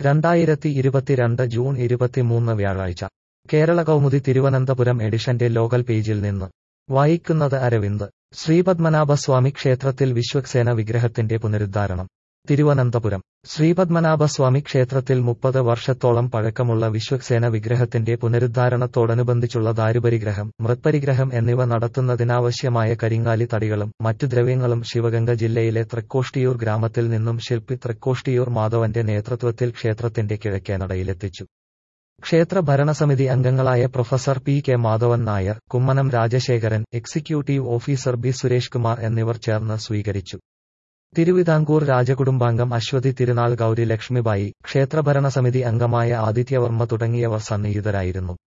രണ്ടായിരത്തി ഇരുപത്തിരണ്ട് ജൂൺ ഇരുപത്തിമൂന്ന് വ്യാഴാഴ്ച കേരള കൗമുദി തിരുവനന്തപുരം എഡിഷന്റെ ലോകൽ പേജിൽ നിന്ന് വായിക്കുന്നത് അരവിന്ദ് ശ്രീപത്മനാഭസ്വാമി ക്ഷേത്രത്തിൽ വിശ്വക്സേന വിഗ്രഹത്തിന്റെ പുനരുദ്ധാരണം തിരുവനന്തപുരം ശ്രീപത്മനാഭസ്വാമി ക്ഷേത്രത്തിൽ മുപ്പത് വർഷത്തോളം പഴക്കമുള്ള വിശ്വക്സേന വിഗ്രഹത്തിന്റെ പുനരുദ്ധാരണത്തോടനുബന്ധിച്ചുള്ള ദാരുപരിഗ്രഹം മൃത്പരിഗ്രഹം എന്നിവ നടത്തുന്നതിനാവശ്യമായ കരിങ്ങാലി തടികളും മറ്റു ദ്രവ്യങ്ങളും ശിവഗംഗ ജില്ലയിലെ തൃക്കോഷ്ടിയൂർ ഗ്രാമത്തിൽ നിന്നും ശില്പി തൃക്കോഷ്ടിയൂർ മാധവന്റെ നേതൃത്വത്തിൽ ക്ഷേത്രത്തിന്റെ കിഴക്കേനടയിലെത്തിച്ചു ക്ഷേത്ര ഭരണസമിതി അംഗങ്ങളായ professor P K Madhavan Nair Kummanam Rajasekharan executive officer B Suresh Kumar എന്നിവർ ചേർന്ന് സ്വീകരിച്ചു തിരുവിതാംകൂർ രാജകുടുംബാംഗം അശ്വതി തിരുനാൾ ഗൗരി ലക്ഷ്മിബായി ക്ഷേത്രഭരണസമിതി അംഗമായ ആദിത്യവർമ്മ തുടങ്ങിയവർ സന്നിഹിതരായിരുന്നു